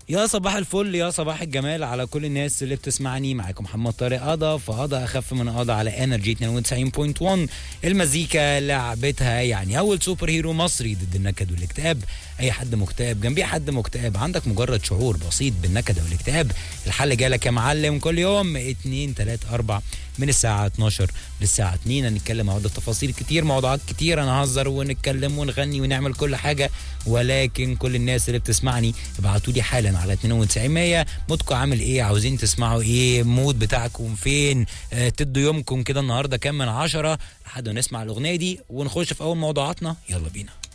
يا صباح الفل يا صباح الجمال على كل الناس اللي بتسمعني معاكم محمد طارق قضا فقضا اخف من قضا على انرجي 92.1 المزيكا لعبتها يعني اول سوبر هيرو مصري ضد النكد والاكتئاب اي حد مكتئب جنبيه حد مكتئب عندك مجرد شعور بسيط بالنكد والاكتئاب الحل جالك يا معلم كل يوم 2 3 4 من الساعة 12 للساعة 2 هنتكلم عن تفاصيل كتير موضوعات كتير هنهزر ونتكلم ونغني ونعمل كل حاجة ولكن كل الناس اللي بتسمعني ابعتوا لي حالا على 9200 مودكم عامل ايه عاوزين تسمعوا ايه المود بتاعكم فين آه تدوا يومكم كده النهارده كام من عشرة لحد ما نسمع الاغنية دي ونخش في اول موضوعاتنا يلا بينا